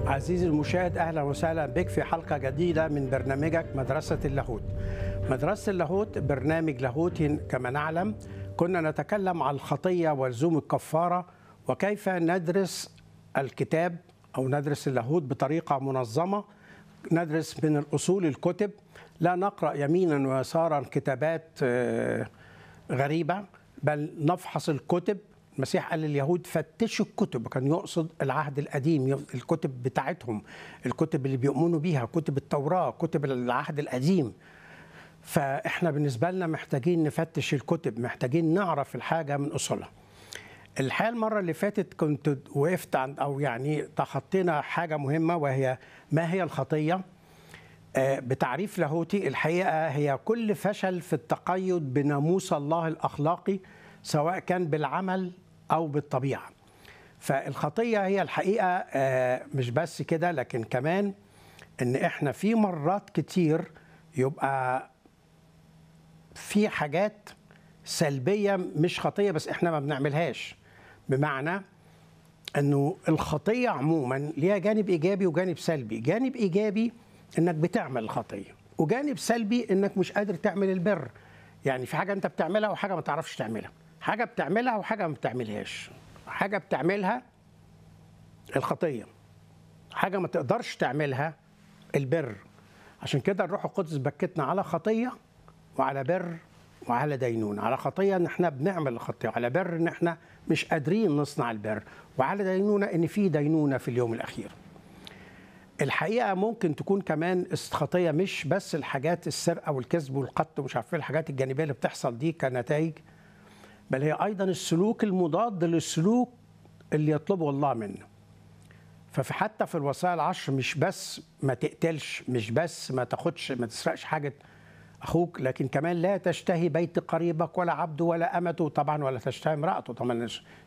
عزيزي المشاهد اهلا وسهلا بك في حلقه جديده من برنامجك مدرسه اللاهوت. مدرسه اللاهوت برنامج لاهوتي كما نعلم كنا نتكلم عن الخطيه ولزوم الكفاره وكيف ندرس الكتاب او ندرس اللاهوت بطريقه منظمه ندرس من الاصول الكتب لا نقرا يمينا ويسارا كتابات آه، غريبه بل نفحص الكتب المسيح قال لليهود فتشوا الكتب كان يقصد العهد القديم الكتب بتاعتهم الكتب اللي بيؤمنوا بيها كتب التوراة كتب العهد القديم فاحنا بالنسبة لنا محتاجين نفتش الكتب محتاجين نعرف الحاجة من أصولها الحقيقة المرة اللي فاتت كنت وقفت عند أو يعني تخطينا حاجة مهمة وهي ما هي الخطية آه، بتعريف لاهوتي الحقيقة هي كل فشل في التقيد بناموس الله الأخلاقي سواء كان بالعمل أو بالطبيعة فالخطية هي الحقيقة آه، مش بس كده لكن كمان إن إحنا في مرات كتير يبقى في حاجات سلبية مش خطية بس إحنا ما بنعملهاش بمعنى انه الخطيه عموما ليها جانب ايجابي وجانب سلبي جانب ايجابي انك بتعمل الخطيه وجانب سلبي انك مش قادر تعمل البر يعني في حاجه انت بتعملها وحاجه ما تعرفش تعملها حاجه بتعملها وحاجه ما بتعملهاش حاجه بتعملها الخطيه حاجه ما تقدرش تعملها البر عشان كده الروح القدس بكتنا على خطيه وعلى بر وعلى دينونة على خطية ان احنا بنعمل الخطية وعلى بر ان احنا مش قادرين نصنع البر وعلى دينونة ان في دينونة في اليوم الاخير الحقيقة ممكن تكون كمان خطية مش بس الحاجات السرقة والكذب والقتل ومش عارف ايه الحاجات الجانبية اللي بتحصل دي كنتائج بل هي ايضا السلوك المضاد للسلوك اللي يطلبه الله منا ففي حتى في الوصايا العشر مش بس ما تقتلش مش بس ما تاخدش ما تسرقش حاجه اخوك لكن كمان لا تشتهي بيت قريبك ولا عبده ولا امته طبعا ولا تشتهي امراته طبعا